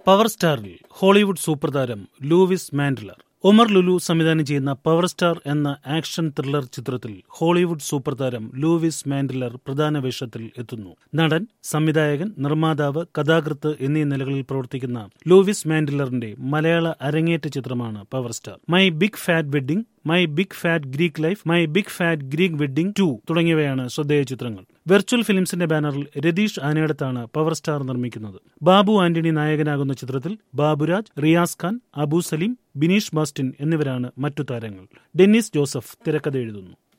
power സ്റ്റാറിൽ Hollywood super താരം Louis Mandler Omar Lulu സംവിധാനം ചെയ്യുന്ന പവർ സ്റ്റാർ എന്ന ആക്ഷൻ ത്രില്ലർ ചിത്രത്തിൽ ഹോളിവുഡ് സൂപ്പർ താരം ലൂവിസ് മാൻഡ്ലർ പ്രധാന വേഷത്തിൽ എത്തുന്നു നടൻ സംവിധായകൻ നിർമ്മാതാവ് കഥാകൃത്ത് എന്നീ നിലകളിൽ പ്രവർത്തിക്കുന്ന ലൂവിസ് മാൻഡ്ലറിന്റെ മലയാള അരങ്ങേറ്റ ചിത്രമാണ് power star my big fat wedding my big fat Greek life my big fat Greek wedding two തുടങ്ങിയവയാണ് ശ്രദ്ധേയ ചിത്രങ്ങൾ വെർച്വൽ ഫിലിംസിന്റെ ബാനറിൽ രതീഷ് ആനയടത്താണ് പവർ സ്റ്റാർ നിർമ്മിക്കുന്നത് ബാബു ആന്റണി നായകനാകുന്ന ചിത്രത്തിൽ ബാബുരാജ് റിയാസ് ഖാൻ അബു സലീം ബിനീഷ് ബാസ്റ്റിൻ എന്നിവരാണ് മറ്റു താരങ്ങൾ ഡെന്നിസ് ജോസഫ് തിരക്കഥ എഴുതുന്നു